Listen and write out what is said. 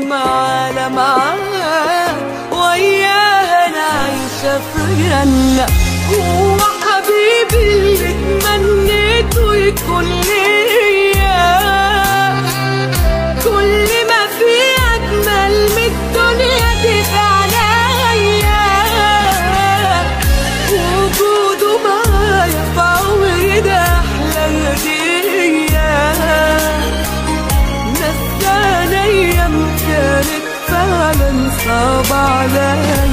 معانا معاه وياها انا عايشة في جنة هو حبيبي اللي تمنيته يكون ليا كل ما في أجمل من الدنيا تبقى عليا وجوده معايا في عمري ده أحلى هدية نساني أيام كانت فعلا صعبة عليا